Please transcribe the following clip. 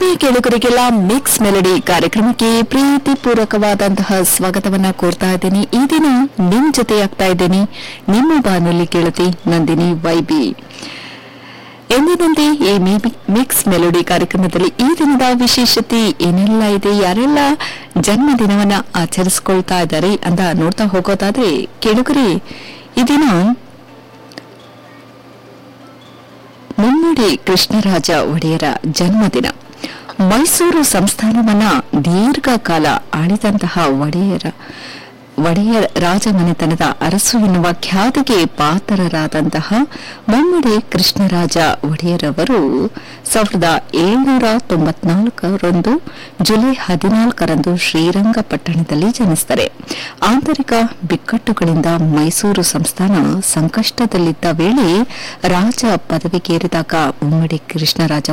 ಆತ್ಮೀಯ ಕೇಳುಗರಿಗೆಲ್ಲ mix melody ಕಾರ್ಯಕ್ರಮಕ್ಕೆ ಪ್ರೀತಿಪೂರ್ವಕವಾದಂತಹ ಸ್ವಾಗತವನ್ನ ಕೋರ್ತಾ ಇದ್ದೀನಿ ಈ ದಿನ ನಿಮ್ ಜೊತೆ ಆಗ್ತಾ ಇದ್ದೀನಿ ನಿಮ್ಮ ಬಾನುಲಿ ಕೇಳತಿ ನಂದಿನಿ ವೈಬಿ ಎಂದಿನಂತೆ ಈ ಮಿ- ಮಿಕ್ಸ್ ಮೆಲೋಡಿ ಕಾರ್ಯಕ್ರಮದಲ್ಲಿ ಈ ದಿನದ ವಿಶೇಷತೆ ಏನೆಲ್ಲ ಇದೆ ಯಾರೆಲ್ಲ ಜನ್ಮದಿನವನ್ನ ಆಚರಿಸಿಕೊಳ್ತಾ ಇದ್ದಾರೆ ಅಂತ ನೋಡ್ತಾ ಹೋಗೋದಾದ್ರೆ ಕೇಳುಗರಿ ಈ ದಿನ ಮುಮ್ಮಡಿ ಕೃಷ್ಣರಾಜ ಒಡೆಯರ ಜನ್ಮದಿನ ಮೈಸೂರು ಸಂಸ್ಥಾನವನ್ನ ದೀರ್ಘಕಾಲ ಆಳಿದಂತಹ ಒಡೆಯರ ಒಡೆಯರ್ ರಾಜಮನೆತನದ ಅರಸು ಎನ್ನುವ ಖ್ಯಾತಿಗೆ ಪಾತ್ರರಾದಂತಹ ಮುಮ್ಮಡಿ ಕೃಷ್ಣರಾಜ ಒಡೆಯರವರು ಸಾವಿರದ ಏಳ್ನೂರ ತೊಂಬತ್ನಾಲ್ಕರಂದು ಜುಲೈ ಹದಿನಾಲ್ಕರಂದು ಶ್ರೀರಂಗಪಟ್ಟಣದಲ್ಲಿ ಜನಿಸಿದ್ದಾರೆ ಆಂತರಿಕ ಬಿಕ್ಕಟ್ಟುಗಳಿಂದ ಮೈಸೂರು ಸಂಸ್ಥಾನ ಸಂಕಷ್ಟದಲ್ಲಿದ್ದ ವೇಳೆ ರಾಜ ಪದವಿಗೇರಿದಾಗ ಮುಮ್ಮಡಿ ಕೃಷ್ಣರಾಜ